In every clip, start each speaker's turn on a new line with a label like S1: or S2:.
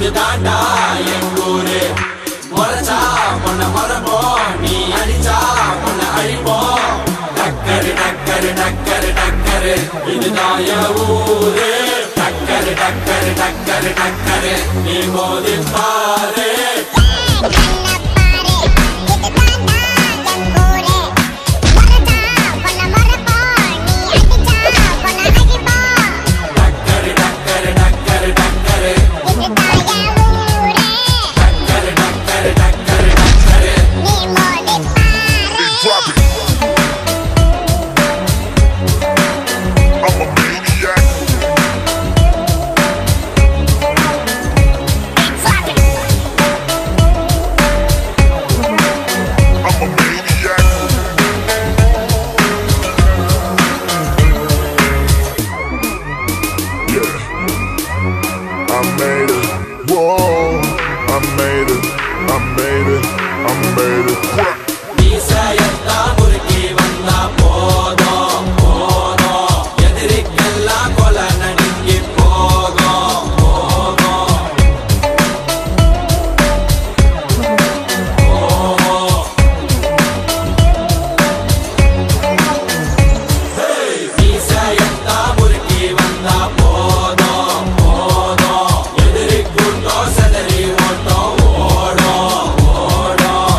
S1: இது தாண்டா எங்கூரு முறைச்சா உன்னை மறப்போம் நீ அடிச்சா உன்னை அழிப்போம் டக்கரு டக்கரு டக்கரு டக்கரு இதுதான் என் ஊரு டக்கரு டக்கரு டக்கரு டக்கரு நீ மோதி பாரு டக்கரு டக்கரு டக்கரு டக்கரு டக்கரு டக்கரு டக்கரு டக்கரு
S2: Drop it. I'm a maniac. I'm a maniac. Yeah. I made it. Whoa. I made it. I made it. I made it.
S1: மீசையெல்லாம் முறுக்கி வந்தா போதும் போதும் எதிரிக்கெல்லாம் கொலை நடுங்கி போகும் போகும் போகும் மீசையெல்லாம் முறுக்கி வந்தா போதும் போதும் எதிரிக்குண்டோ செதறி ஓட்டம் ஓடும் ஓடும்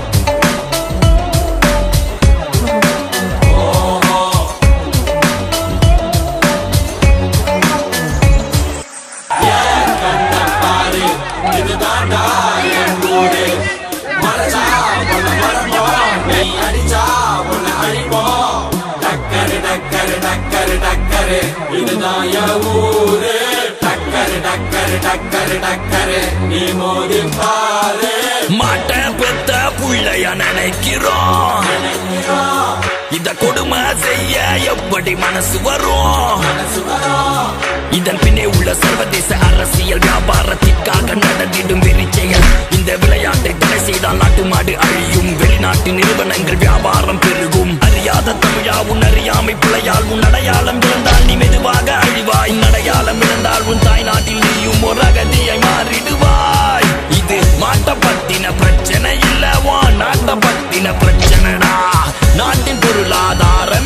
S1: பாரு இது தாண்டா என் ஊரு மறைச்சா உன்னை மறப்போம் நீ அடிச்சா உன்னை அழிப்போம் டக்கரு டக்கரு டக்கரு டக்கரு இதுதான் என் ஊரு டக்கரு டக்கரு டக்கரு டக்கரு நீ மோதி பாரு
S3: மாட்ட பெத்த புள்ளைய நினைக்கிறோம் இத கொடுமை செய்ய எப்படி மனசு வரும்
S1: மனசு வரும்
S3: இதன் பின்னே உள்ள சர்வதேச அரசியல் வியாபாரத்திற்காக நடந்திடும் வெறிச்செயல் இந்த விளையாட்டை தடை செய்தால் நாட்டு மாடு அழியும் வெளிநாட்டு நிறுவனங்கள் வியாபாரம் பெருகும் அறியாத தமிழா உன் அறியாமை பிழையால் உன் அடையாளம் இழந்தால் நீ மெதுவாக அழிவாய் அடையாளம் இழந்தால் உன் தாய் நாட்டில் நீயும் ஒரு அகதியை மாறிடுவாய் இது மாட்ட பத்தின பிரச்சனை இல்ல வா நாட்ட பத்தின பிரச்சனைடா நாட்டின் பொருளாதாரம்